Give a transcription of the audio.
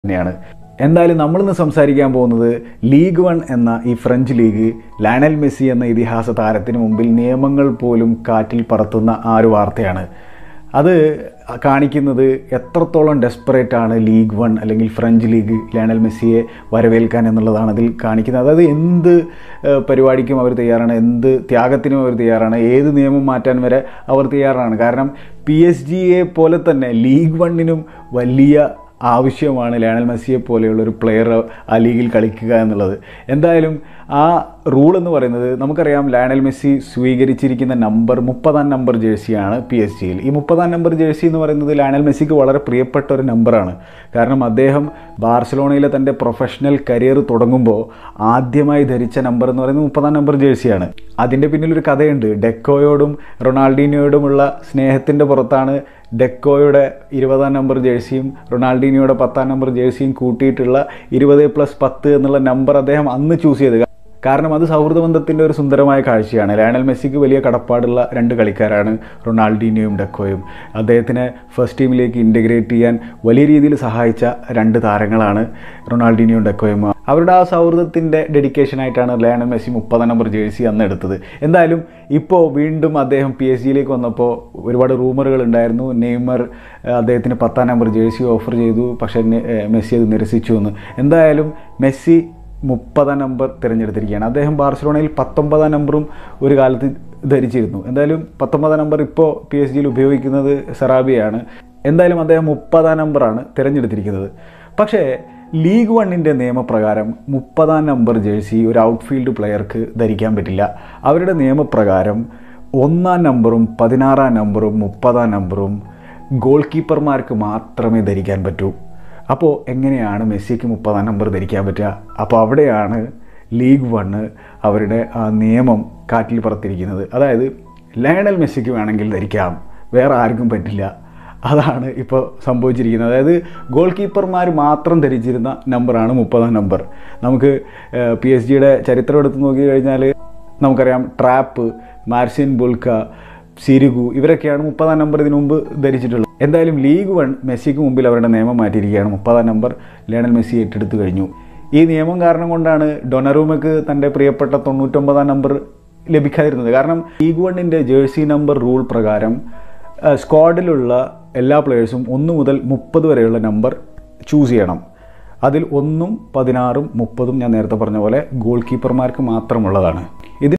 തന്നെയാണ് എന്തായാലും നമ്മളിന്ന് സംസാരിക്കാൻ പോകുന്നത് ലീഗ് വൺ എന്ന ഈ ഫ്രഞ്ച് ലീഗ് ലയണൽ മെസ്സി എന്ന ഇതിഹാസ താരത്തിന് മുമ്പിൽ നിയമങ്ങൾ പോലും കാറ്റിൽ പറത്തുന്ന ആ ഒരു വാർത്തയാണ് അത് കാണിക്കുന്നത് എത്രത്തോളം ഡെസ്പറേറ്റ് ആണ് ലീഗ് വൺ അല്ലെങ്കിൽ ഫ്രഞ്ച് ലീഗ് ലയണൽ മെസ്സിയെ വരവേൽക്കാൻ എന്നുള്ളതാണ് അതിൽ കാണിക്കുന്നത് അതായത് എന്ത് ഏഹ്, പരിപാടിക്കും അവർ തയ്യാറാണ് എന്ത് ത്യാഗത്തിനും അവർ തയ്യാറാണ് ഏത് നിയമം മാറ്റാൻ വരെ അവർ തയ്യാറാണ് കാരണം പി എസ് ജിയെ പോലെ തന്നെ ലീഗ് വണ്ണിനും വലിയ ആവശ്യമാണ് ലയണൽ മെസ്സിയെ പോലെയുള്ള ഒരു പ്ലെയർ ആ ലീഗിൽ കളിക്കുക എന്നുള്ളത് എന്തായാലും ആ റൂൾ എന്ന് പറയുന്നത് നമുക്കറിയാം ലയണൽ മെസ്സി സ്വീകരിച്ചിരിക്കുന്ന നമ്പർ മുപ്പതാം നമ്പർ ജേഴ്സിയാണ് പി എസ് ജിയിൽ ഈ മുപ്പതാം നമ്പർ ജേഴ്സി എന്ന് പറയുന്നത് ലയണൽ മെസ്സിക്ക് വളരെ പ്രിയപ്പെട്ട ഒരു നമ്പറാണ് കാരണം അദ്ദേഹം ബാർസലോണയിലെ തൻ്റെ പ്രൊഫഷണൽ കരിയർ തുടങ്ങുമ്പോൾ ആദ്യമായി ധരിച്ച നമ്പർ എന്ന് പറയുന്നത് മുപ്പതാം നമ്പർ ജേഴ്സിയാണ് അതിൻ്റെ പിന്നിലൊരു കഥയുണ്ട് ഡെക്കോയോടും റൊണാൾഡീനിയോടുമുള്ള സ്നേഹത്തിൻ്റെ പുറത്താണ് ഡെക്കോയുടെ ഇരുപതാം നമ്പർ ജേഴ്സിയും റൊണാൾഡീനിയോയുടെ പത്താം നമ്പർ ജേഴ്സിയും കൂട്ടിയിട്ടുള്ള ഇരുപത് പ്ലസ് പത്ത് എന്നുള്ള നമ്പർ അദ്ദേഹം അന്ന് ചൂസ് ചെയ്തത് കാരണം അത് സൗഹൃദ ബന്ധത്തിൻ്റെ ഒരു സുന്ദരമായ കാഴ്ചയാണ് ലയണൽ മെസ്സിക്ക് വലിയ കടപ്പാടുള്ള രണ്ട് കളിക്കാരാണ് റൊണാൾഡീനിയോയും ഡെക്കോയും അദ്ദേഹത്തിനെ ഫസ്റ്റ് ടീമിലേക്ക് ഇൻ്റഗ്രേറ്റ് ചെയ്യാൻ വലിയ രീതിയിൽ സഹായിച്ച രണ്ട് താരങ്ങളാണ് റൊണാൾഡീനിയോയും ഡെക്കോയും അവരുടെ ആ സൗഹൃദത്തിൻ്റെ ഡെഡിക്കേഷനായിട്ടാണ് ലയണൽ മെസ്സി മുപ്പതാം നമ്പർ ജേഴ്സി അന്ന് എടുത്തത് എന്തായാലും ഇപ്പോൾ വീണ്ടും അദ്ദേഹം പി എസ് ജിയിലേക്ക് വന്നപ്പോൾ ഒരുപാട് റൂമറുകൾ ഉണ്ടായിരുന്നു നെയ്മർ ഏഹ്, അദ്ദേഹത്തിന് പത്താം നമ്പർ ജേഴ്സി ഓഫർ ചെയ്തു പക്ഷേ നെ- ഏഹ്, മെസ്സി അത് നിരസിച്ചു എന്ന് എന്തായാലും മെസ്സി മുപ്പതാം നമ്പർ തിരഞ്ഞെടുത്തിരിക്കുകയാണ് അദ്ദേഹം ബാർസലോണയിൽ പത്തൊമ്പതാം നമ്പറും ഒരു കാലത്ത് ധരിച്ചിരുന്നു എന്തായാലും പത്തൊമ്പതാം നമ്പർ ഇപ്പോൾ പി എസ് ജിയിൽ ഉപയോഗിക്കുന്നത് സെറാബിയാണ് എന്തായാലും അദ്ദേഹം മുപ്പതാം നമ്പറാണ് തിരഞ്ഞെടുത്തിരിക്കുന്നത് പക്ഷേ ലീഗ് വണ്ണിൻ്റെ നിയമപ്രകാരം മുപ്പതാം നമ്പർ ജേഴ്സി ഒരു ഔട്ട്ഫീൽഡ് പ്ലെയർക്ക് ധരിക്കാൻ പറ്റില്ല അവരുടെ നിയമപ്രകാരം ഒന്നാം നമ്പറും പതിനാറാം നമ്പറും മുപ്പതാം നമ്പറും ഗോൾ കീപ്പർമാർക്ക് മാത്രമേ ധരിക്കാൻ പറ്റൂ അപ്പോൾ എങ്ങനെയാണ് മെസ്സിക്ക് മുപ്പതാം നമ്പർ ധരിക്കാൻ പറ്റുക അപ്പോൾ അവിടെയാണ് ലീഗ് വണ്ണ് അവരുടെ ആ നിയമം കാറ്റിൽ പറത്തിരിക്കുന്നത് അതായത് ലയണൽ മെസ്സിക്ക് വേണമെങ്കിൽ ധരിക്കാം വേറെ ആർക്കും പറ്റില്ല അതാണ് ഇപ്പോൾ സംഭവിച്ചിരിക്കുന്നത് അതായത് ഗോൾ കീപ്പർമാർ മാത്രം ധരിച്ചിരുന്ന നമ്പറാണ് മുപ്പതാം നമ്പർ നമുക്ക് പി എസ് ജിയുടെ ചരിത്രം എടുത്ത് നോക്കി കഴിഞ്ഞാൽ നമുക്കറിയാം ട്രാപ്പ് മാർഷ്യൻ ബുൾക്ക സിരുഗു ഇവരൊക്കെയാണ് മുപ്പതാം നമ്പർ ഇതിനു മുമ്പ് ധരിച്ചിട്ടുള്ളത് എന്തായാലും ലീഗ് വൺ മെസ്സിക്ക് മുമ്പിൽ അവരുടെ നിയമം മാറ്റിയിരിക്കുകയാണ് മുപ്പതാം നമ്പർ ലയണൽ മെസ്സി ഏറ്റെടുത്ത് കഴിഞ്ഞു ഈ നിയമം കാരണം കൊണ്ടാണ് ഡൊണറൂമക്ക് തൻ്റെ പ്രിയപ്പെട്ട തൊണ്ണൂറ്റൊമ്പതാം നമ്പർ ലഭിക്കാതിരുന്നത് കാരണം ലീഗ് വണ്ണിൻ്റെ ജേഴ്സി നമ്പർ റൂൾ പ്രകാരം ആ, സ്ക്വാഡിലുള്ള എല്ലാ പ്ലേയേഴ്സും ഒന്ന് മുതൽ മുപ്പത് വരെയുള്ള നമ്പർ ചൂസ് ചെയ്യണം അതിൽ ഒന്നും പതിനാറും മുപ്പതും ഞാൻ നേരത്തെ പറഞ്ഞ പോലെ ഗോൾ കീപ്പർമാർക്ക് മാത്രമുള്ളതാണ് ഇത്